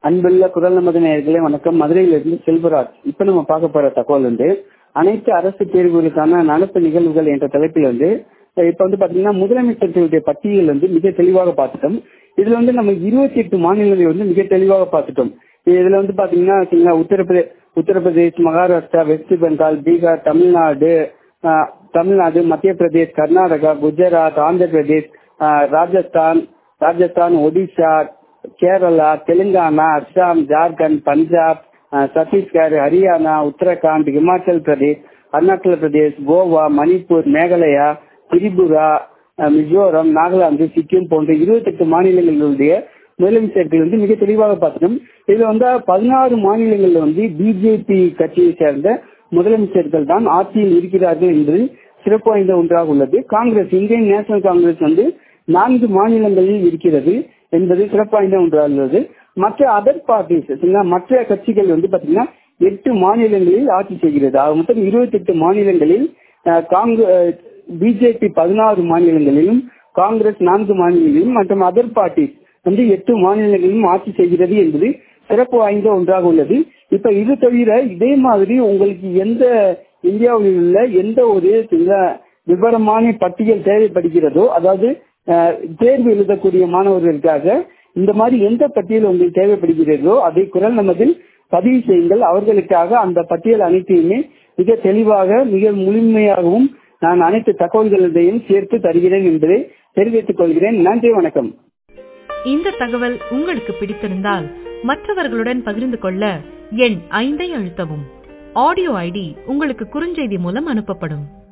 அன்புள்ள குரல் நமது நேயர்களே வணக்கம் மதுரையிலிருந்து செல்வராஜ் இப்ப நம்ம பார்க்க போற தகவல் வந்து அனைத்து அரசு தேர்வுகளுக்கான நடப்பு நிகழ்வுகள் என்ற தலைப்பில் வந்து இப்ப வந்து பாத்தீங்கன்னா முதலமைச்சர்களுடைய பட்டியல் வந்து மிக தெளிவாக பார்த்துட்டோம் இதுல வந்து நம்ம இருபத்தி எட்டு மாநிலங்களை வந்து மிக தெளிவாக பார்த்துட்டோம் இதுல வந்து பாத்தீங்கன்னா வச்சுக்கோங்களேன், உத்தரப்பிரதேஷ் உத்தரப்பிரதேஷ் மகாராஷ்டிரா வெஸ்ட் பெங்கால் பீகார் தமிழ்நாடு ஆஹ், தமிழ்நாடு மத்திய பிரதேஷ் கர்நாடகா குஜராத் ஆந்திர பிரதேஷ் ஆஹ், ராஜஸ்தான் ராஜஸ்தான் ஒடிஷா கேரளா தெலுங்கானா அஸ்ஸாம் ஜார்க்கண்ட் பஞ்சாப் அஹ், சத்தீஸ்கர் ஹரியானா உத்தரகாண்ட் இமாச்சல் பிரதேஷ் அருணாச்சல பிரதேஷ் கோவா மணிப்பூர் மேகாலயா திரிபுரா அஹ், மிசோரம் நாகாலாந்து சிக்கிம் போன்ற இருபத்தெட்டு மாநிலங்களுடைய முதலமைச்சர்கள் வந்து மிக தெளிவாக பார்த்தோம் இதுல வந்து பதினாறு மாநிலங்கள்ல வந்து பிஜேபி கட்சியை சேர்ந்த முதலமைச்சர்கள் தான் ஆட்சியில் இருக்கிறார்கள் என்பது சிறப்பு வாய்ந்த ஒன்றாக உள்ளது காங்கிரஸ் இந்தியன் நேஷனல் காங்கிரஸ் வந்து நான்கு மாநிலங்களில் இருக்கிறது என்பது சிறப்பு வாய்ந்த ஒன்றாக உள்ளது மற்ற அதர் பார்ட்டிஸ் மற்ற கட்சிகள் வந்து பாத்தீங்கன்னா எட்டு மாநிலங்களில் ஆட்சி செய்கிறது ஆக மொத்தம் இருபத்தி எட்டு மாநிலங்களில் காங்கிரஸ் பிஜேபி பதினாறு மாநிலங்களிலும் காங்கிரஸ் நான்கு மாநிலங்களிலும் மற்றும் அதர் பார்ட்டிஸ் வந்து எட்டு மாநிலங்களிலும் ஆட்சி செய்கிறது என்பது சிறப்பு வாய்ந்த ஒன்றாக உள்ளது இப்ப இது தவிர இதே மாதிரி உங்களுக்கு எந்த இந்தியாவில் உள்ள எந்த ஒரு சில விவரமான பட்டியல் தேவைப்படுகிறதோ அதாவது அஹ், தேர்வு எழுதக்கூடிய மாணவர்களுக்காக இந்த மாதிரி எந்த பட்டியல் உங்களுக்கு தேவைப்படுகிறதோ அதை குரல் நமதில் பதிவு செய்யுங்கள் அவர்களுக்காக அந்த பட்டியல் அனைத்தையுமே மிக தெளிவாக மிக முழுமையாகவும் நான் அனைத்து தகவல்களையும் சேர்த்து தருகிறேன் என்பதை தெரிவித்துக் கொள்கிறேன் நன்றி வணக்கம் இந்த தகவல் உங்களுக்கு பிடித்திருந்தால் மற்றவர்களுடன் பகிர்ந்து கொள்ள எண் ஐந்தை அழுத்தவும் ஆடியோ ஐடி உங்களுக்கு குறுஞ்செய்தி மூலம் அனுப்பப்படும்